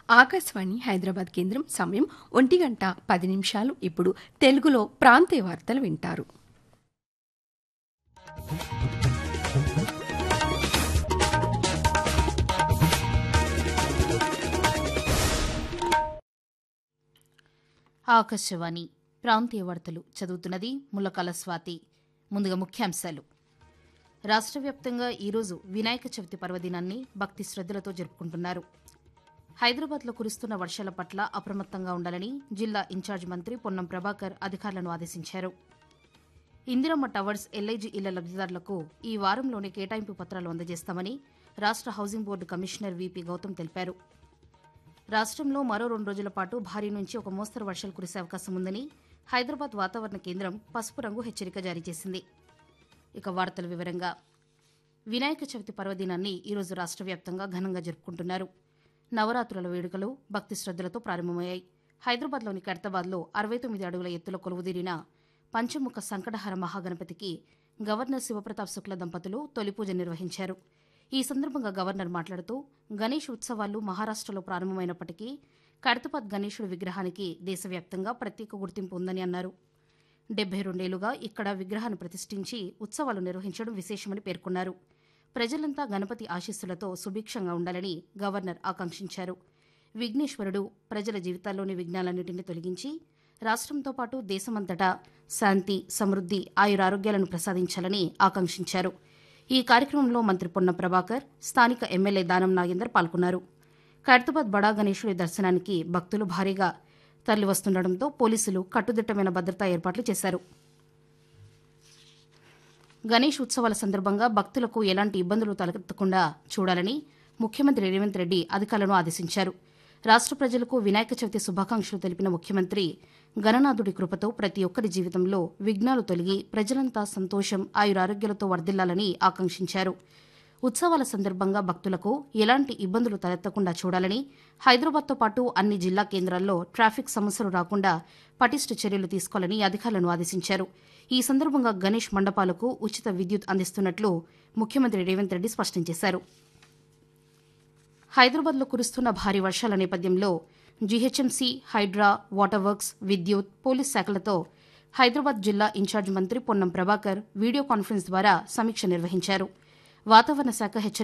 ఆకాశవాణి హైదరాబాద్ కేంద్రం సమయం ఒంటి గంట పది నిమిషాలు ఇప్పుడు తెలుగులో ప్రాంతీయ వార్తలు వింటారు ఆకాశవాణి ప్రాంతీయ వార్తలు చదువుతున్నది ముల్లకాల స్వాతి ముందుగా ముఖ్యాంశాలు రాష్ట్ర వ్యాప్తంగా ఈరోజు వినాయక చవితి పర్వదినాన్ని భక్తి శ్రద్దలతో జరుపుకుంటున్నారు హైదరాబాద్లో కురుస్తున్న వర్షాల పట్ల అప్రమత్తంగా ఉండాలని జిల్లా ఇన్ఛార్జ్ మంత్రి పొన్నం ప్రభాకర్ అధికారులను ఆదేశించారు ఇందిరమ్మ టవర్స్ ఎల్ఐజీ ఇళ్ల లబ్దిదారులకు ఈ వారంలోనే కేటాయింపు పత్రాలు అందజేస్తామని రాష్ట్ర housing board commissioner VP Gautam తెలిపారు రాష్ట్రంలో మరో రెండు రోజుల పాటు భారీ నుంచి ఒక మోస్తరు వర్షాలు కురిసే అవకాశం ఉందని హైదరాబాద్ వాతావరణ కేంద్రం పసుపు రంగు హెచ్చరిక జారీ చేసింది ఇక వార్తల వివరంగా వినాయక చవితి పర్వదినాన్ని ఈరోజు రాష్ట్ర వ్యాప్తంగా ఘనంగా జరుపుకుంటున్నారు నవరాత్రుల వేడుకలు భక్తి శ్రద్దలతో ప్రారంభమయ్యాయి హైదరాబాద్లోని ఖైరతాబాద్లో అరవై తొమ్మిది అడుగుల ఎత్తులో కొలువుదీరిన పంచముఖ సంకటహర మహాగణపతికి గవర్నర్ శివప్రతాప్ శుక్ల దంపతులు తొలి పూజ నిర్వహించారు ఈ సందర్భంగా గవర్నర్ మాట్లాడుతూ గణేష్ ఉత్సవాలు మహారాష్టలో ప్రారంభమైనప్పటికీ ఖైరతాబాద్ గణేశుడి విగ్రహానికి దేశవ్యాప్తంగా ప్రత్యేక గుర్తింపు ఉందని అన్నారు డెబ్బై రెండేళ్లుగా ఇక్కడ విగ్రహాన్ని ప్రతిష్ఠించి ఉత్సవాలు నిర్వహించడం విశేషమని పేర్కొన్నారు ప్రజలంతా గణపతి ఆశీస్సులతో సుభిక్షంగా ఉండాలని గవర్నర్ ఆకాంక్షించారు విఘ్నేశ్వరుడు ప్రజల జీవితాల్లోని విఘ్నాలన్నింటినీ తొలగించి రాష్ట్రంతో పాటు దేశమంతటా శాంతి సమృద్ది ఆయురారోగ్యాలను ప్రసాదించాలని ఆకాంక్షించారు ఈ కార్యక్రమంలో మంత్రి పొన్న ప్రభాకర్ స్థానిక ఎమ్మెల్యే దానం నాగేందర్ పాల్గొన్నారు ఖైరతాబాద్ బడా గణేశుడి దర్శనానికి భక్తులు భారీగా తరలివస్తుండటంతో పోలీసులు కట్టుదిట్టమైన భద్రతా ఏర్పాట్లు చేశారు గణేష్ ఉత్సవాల సందర్భంగా భక్తులకు ఎలాంటి ఇబ్బందులు తలెత్తకుండా చూడాలని ముఖ్యమంత్రి రేవంత్ రెడ్డి అధికారులను ఆదేశించారు రాష్ట్ర ప్రజలకు వినాయక చవితి శుభాకాంక్షలు తెలిపిన ముఖ్యమంత్రి గణనాథుడి కృపతో ప్రతి ఒక్కరి జీవితంలో విఘ్నాలు తొలగి ప్రజలంతా సంతోషం ఆయురారోగ్యాలతో వర్ధిల్లాలని ఆకాంక్షించారు ఉత్సవాల సందర్భంగా భక్తులకు ఎలాంటి ఇబ్బందులు తలెత్తకుండా చూడాలని హైదరాబాద్తో పాటు అన్ని జిల్లా కేంద్రాల్లో ట్రాఫిక్ సమస్యలు రాకుండా పటిష్ట చర్యలు తీసుకోవాలని అధికారులను ఆదేశించారు ఈ సందర్భంగా గణేష్ మండపాలకు ఉచిత విద్యుత్ అందిస్తున్నట్లు ముఖ్యమంత్రి రేవంత్ రెడ్డి స్పష్టం చేశారు హైదరాబాద్లో కురుస్తున్న భారీ వర్షాల నేపథ్యంలో జీహెచ్ఎంసీ హైడ్రా వాటర్ వర్క్స్ విద్యుత్ పోలీస్ శాఖలతో హైదరాబాద్ జిల్లా ఇన్ఛార్జ్ మంత్రి పొన్నం ప్రభాకర్ వీడియో కాన్ఫరెన్స్ ద్వారా సమీక్ష నిర్వహించారు వాతావరణ శాఖ హెచ్చరిక